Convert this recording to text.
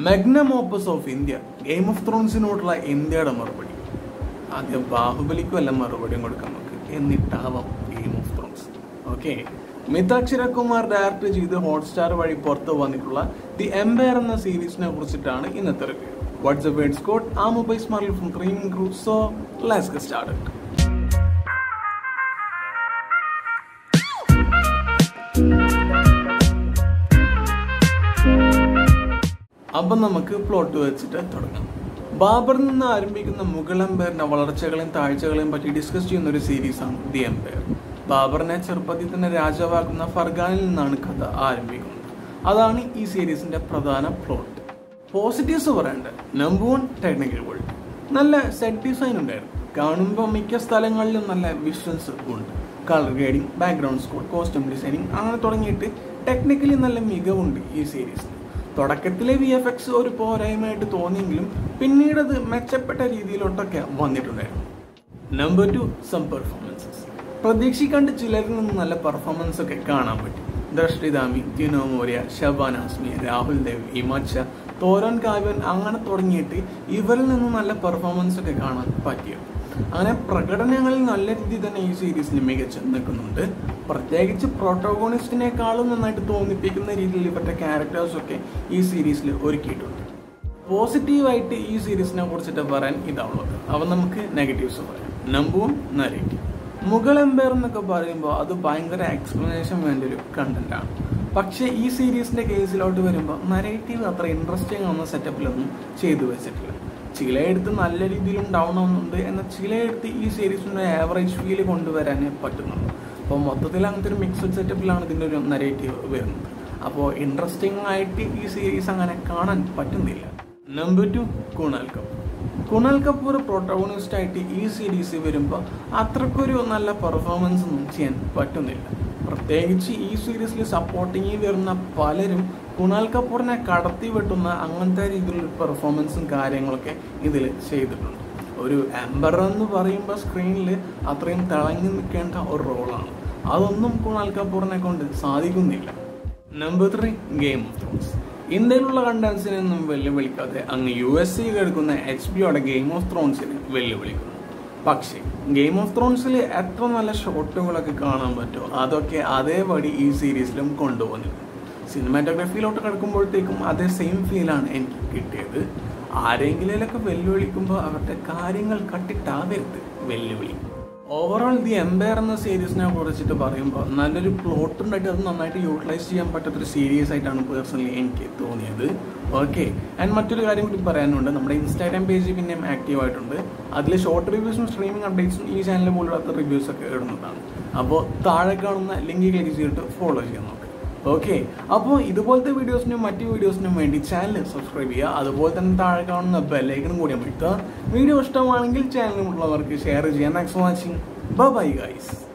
മെഗ്നം opus of India game of ത്രോൺസിനോടുള്ള ഇന്ത്യയുടെ മറുപടി ആദ്യം ബാഹുബലിക്കും എല്ലാം മറുപടിയും കൊടുക്കാൻ നമുക്ക് എന്നിട്ടാവാം game of thrones okay Mithakshara Kumar direct ചെയ്ത് ഹോട്ട്സ്റ്റാർ വഴി പുറത്ത് വന്നിട്ടുള്ള ദി എംപയർ എന്ന സീരീസിനെ കുറിച്ചിട്ടാണ് ഇന്നത്തെ review what's a word Scott ആ mobile smart from streaming group so let's get started അപ്പം നമുക്ക് പ്ലോട്ട് വെച്ചിട്ട് തുടങ്ങാം ബാബറിൽ നിന്ന് ആരംഭിക്കുന്ന മുഗൾ എംപയറിന്റെ വളർച്ചകളെയും താഴ്ചകളെയും പറ്റി ഡിസ്കസ് ചെയ്യുന്ന ഒരു സീരീസാണ് ദി എംപയർ ബാബറിനെ ചെറുപ്പത്തിൽ തന്നെ രാജാവാക്കുന്ന ഫർഗാനിൽ നിന്നാണ് കഥ ആരംഭിക്കുന്നത് അതാണ് ഈ സീരീസിന്റെ പ്രധാന പ്ലോട്ട് പോസിറ്റീവ്സ് പറയണ്ടത് നമ്പർ വൺ ടെക്നിക്കൽ വേൾഡ് നല്ല സെറ്റ് ഡിസൈൻ ഉണ്ടായിരുന്നു കാണുമ്പോൾ മിക്ക സ്ഥലങ്ങളിലും നല്ല വിഷ്വൽസ് ഉണ്ട് colour grading background score costume designing അങ്ങനെ തുടങ്ങിയിട്ട് ടെക്നിക്കലി നല്ല മികവുണ്ട് ഈ സീരീസിന് തുടക്കത്തിലെ വി എഫ് എക്സ് ഒരു പോരായ്മയായിട്ട് തോന്നിയെങ്കിലും പിന്നീട് അത് മെച്ചപ്പെട്ട രീതിയിലോട്ടൊക്കെ വന്നിട്ടുണ്ടായിരുന്നു നമ്പർ ടു സം പെർഫോമൻസസ് പ്രതീക്ഷിക്കാണ്ട് ചിലരിൽ നിന്ന് നല്ല പെർഫോമൻസ് ഒക്കെ കാണാൻ പറ്റി ദർഷ്ടിദാമി ജിനോ മോര്യ ഷബാൻ ആസ്മി രാഹുൽ ദേവ് ഇമാച്ച തോരൻ കാവ്യൻ അങ്ങനെ തുടങ്ങിയിട്ട് ഇവരിൽ നിന്ന് നല്ല പെർഫോമൻസ് ഒക്കെ കാണാൻ പറ്റിയത് അങ്ങനെ പ്രകടനങ്ങളിൽ നല്ല രീതിയിൽ തന്നെ ഈ സീരീസിന് മികച്ച് നിൽക്കുന്നുണ്ട് പ്രത്യേകിച്ച് പ്രോട്ടോഗോണിസ്റ്റിനേക്കാളും നന്നായിട്ട് തോന്നിപ്പിക്കുന്ന രീതിയിൽ ഇവരുടെ ക്യാരക്ടേഴ്സ് ഒക്കെ ഈ സീരീസിൽ ഒരുക്കിയിട്ടുണ്ട് പോസിറ്റീവായിട്ട് ഈ സീരീസിനെ കുറിച്ചിട്ട് പറയാൻ ഇതാണുള്ളത് അവ നമുക്ക് നെഗറ്റീവ്സ് പറയാം number one narrative Mughal empire എന്നൊക്കെ പറയുമ്പോൾ അത് ഭയങ്കര എക്സ്പ്ലനേഷൻ വേണ്ട ഒരു കണ്ടന്റ് ആണ് പക്ഷേ ഈ സീരീസിന്റെ കേസിലോട്ട് വരുമ്പോൾ നരേറ്റീവ് അത്ര ഇൻട്രസ്റ്റിംഗ് ആവുന്ന സെറ്റപ്പിലൊന്നും ചെയ്തു വെച്ചിട്ടില്ല ചിലയിടത്ത് നല്ല രീതിയിലും ഡൗൺ ആവുന്നുണ്ട് എന്നാൽ ചിലയിടത്ത് ഈ സീരീസിന്റെ ആവറേജ് ഫീൽ കൊണ്ടുവരാനേ പറ്റുന്നുണ്ട് അപ്പോൾ മൊത്തത്തിൽ അങ്ങനത്തെ ഒരു മിക്സഡ് സെറ്റപ്പിലാണ് ഇതിൻ്റെ ഒരു നരേറ്റീവ് വരുന്നത് അപ്പോൾ ഇൻട്രസ്റ്റിംഗ് ആയിട്ട് ഈ സീരീസ് അങ്ങനെ കാണാൻ പറ്റുന്നില്ല number two Kunal Kapoor Kunal Kapoor protagonist ആയിട്ട് ഈ സീരീസ് വരുമ്പോൾ അത്രക്കൊരു നല്ല പെർഫോമൻസ് ഒന്നും ചെയ്യാൻ പറ്റുന്നില്ല പ്രത്യേകിച്ച് ഈ സീരീസിൽ സപ്പോർട്ടിങ് വരുന്ന പലരും കുണാൽ കപൂറിനെ കടത്തി വെട്ടുന്ന അങ്ങനത്തെ രീതിയിലുള്ള പെർഫോമൻസും കാര്യങ്ങളൊക്കെ ഇതിൽ ചെയ്തിട്ടുണ്ട് ഒരു എംബർ എന്ന് പറയുമ്പോൾ സ്ക്രീനിൽ അത്രയും തിളങ്ങി നിൽക്കേണ്ട ഒരു റോളാണ് അതൊന്നും കുണാൽ കപൂറിനെ കൊണ്ട് സാധിക്കുന്നില്ല number three game of thrones ഇന്ത്യയിലുള്ള കണ്ടൻസിനൊന്നും വെല്ലുവിളിക്കാതെ അങ്ങ് യു എസ് സി എടുക്കുന്ന എച്ച് ബിയോടെ ഗെയിം ഓഫ് ത്രോൺസിനെ വെല്ലുവിളിക്കുന്നു പക്ഷേ ഗെയിം ഓഫ് ത്രോൺസിൽ എത്ര നല്ല ഷോട്ടുകളൊക്കെ കാണാൻ പറ്റുമോ അതൊക്കെ അതേപടി ഈ സീരീസിലും കൊണ്ടുപോകുന്നില്ല സിനിമാറ്റോഗ്രഫിയിലോട്ട് കിടക്കുമ്പോഴത്തേക്കും അതേ സെയിം ഫീലാണ് എനിക്ക് കിട്ടിയത് ആരെങ്കിലൊക്കെ വെല്ലുവിളിക്കുമ്പോൾ അവരുടെ കാര്യങ്ങൾ കട്ടിട്ടാവരുത് വെല്ലുവിളി ഓവറോൾ ദി എംപയർ എന്ന സീരീസിനെ കുറിച്ചിട്ട് പറയുമ്പോൾ നല്ലൊരു പ്ലോട്ട് ഉണ്ടായിട്ട് അത് നന്നായിട്ട് യൂട്ടിലൈസ് ചെയ്യാൻ പറ്റാത്തൊരു സീരീസ് ആയിട്ടാണ് പേഴ്സണലി എനിക്ക് തോന്നിയത് ഓക്കെ ആൻഡ് മറ്റൊരു കാര്യം കൂടി പറയാനുണ്ട് നമ്മുടെ ഇൻസ്റ്റാഗ്രാം പേജ് പിന്നെയും ആക്റ്റീവ് ആയിട്ടുണ്ട് അതിൽ ഷോർട്ട് റിവ്യൂസും സ്ട്രീമിംഗ് അപ്ഡേറ്റ്സും ഈ ചാനലിൽ പോലുള്ള റിവ്യൂസ് ഒക്കെ ഇടുന്നതാണ് അപ്പോൾ താഴെ കാണുന്ന ലിങ്ക് ക്ലിക്ക് ചെയ്തിട്ട് ഫോളോ ചെയ്യാൻ നോക്കുക ഓക്കെ അപ്പോൾ ഇതുപോലത്തെ വീഡിയോസിനും മറ്റു വീഡിയോസിനും വേണ്ടി ചാനൽ സബ്സ്ക്രൈബ് ചെയ്യുക അതുപോലെ തന്നെ താഴെ കാണുന്ന ബെല്ലൈക്കനും കൂടി അമർത്തുക വീഡിയോ ഇഷ്ടമാണെങ്കിൽ ചാനലിലുള്ളവർക്ക് ഷെയർ ചെയ്യാൻ മാക്സ് വാച്ചിങ് ബൈ ഗൈസ്